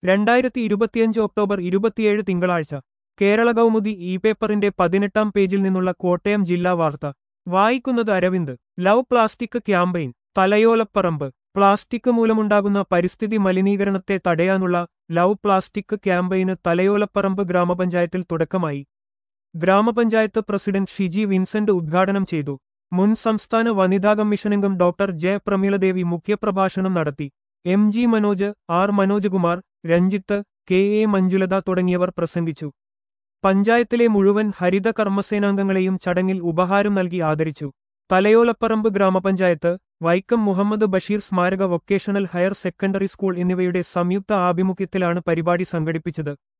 രണ്ടായിരത്തി ഇരുപത്തിയഞ്ച് ഒക്ടോബർ ഇരുപത്തിയേഴ് തിങ്കളാഴ്ച കേരള കൗമുദി ഇ പേപ്പറിന്റെ പതിനെട്ടാം പേജിൽ നിന്നുള്ള കോട്ടയം ജില്ലാ വാർത്ത വായിക്കുന്നത് Aravind love plastic campaign Thalayolaparambu plastic മൂലമുണ്ടാകുന്ന പരിസ്ഥിതി മലിനീകരണത്തെ തടയാനുള്ള ലവ് പ്ലാസ്റ്റിക് ക്യാമ്പയിന് തലയോലപ്പറമ്പ് ഗ്രാമപഞ്ചായത്തിൽ തുടക്കമായി ഗ്രാമപഞ്ചായത്ത് പ്രസിഡന്റ് ഷിജി വിൻസെന്റ് ഉദ്ഘാടനം ചെയ്തു മുൻ സംസ്ഥാന വനിതാ കമ്മീഷനംഗം ഡോക്ടർ ജെ പ്രമീളദേവി മുഖ്യപ്രഭാഷണം നടത്തി M G Manoj R Manojkumar Ranjith K A Manjulatha തുടങ്ങിയവർ പ്രസംഗിച്ചു പഞ്ചായത്തിലെ മുഴുവൻ ഹരിത കർമ്മസേനാംഗങ്ങളെയും ചടങ്ങിൽ ഉപഹാരം നൽകി ആദരിച്ചു തലയോലപ്പറമ്പ് ഗ്രാമപഞ്ചായത്ത് വൈക്കം മുഹമ്മദ് ബഷീർ സ്മാരക വൊക്കേഷണൽ ഹയർ സെക്കൻഡറി സ്കൂൾ എന്നിവയുടെ സംയുക്ത ആഭിമുഖ്യത്തിലാണ് പരിപാടി സംഘടിപ്പിച്ചത്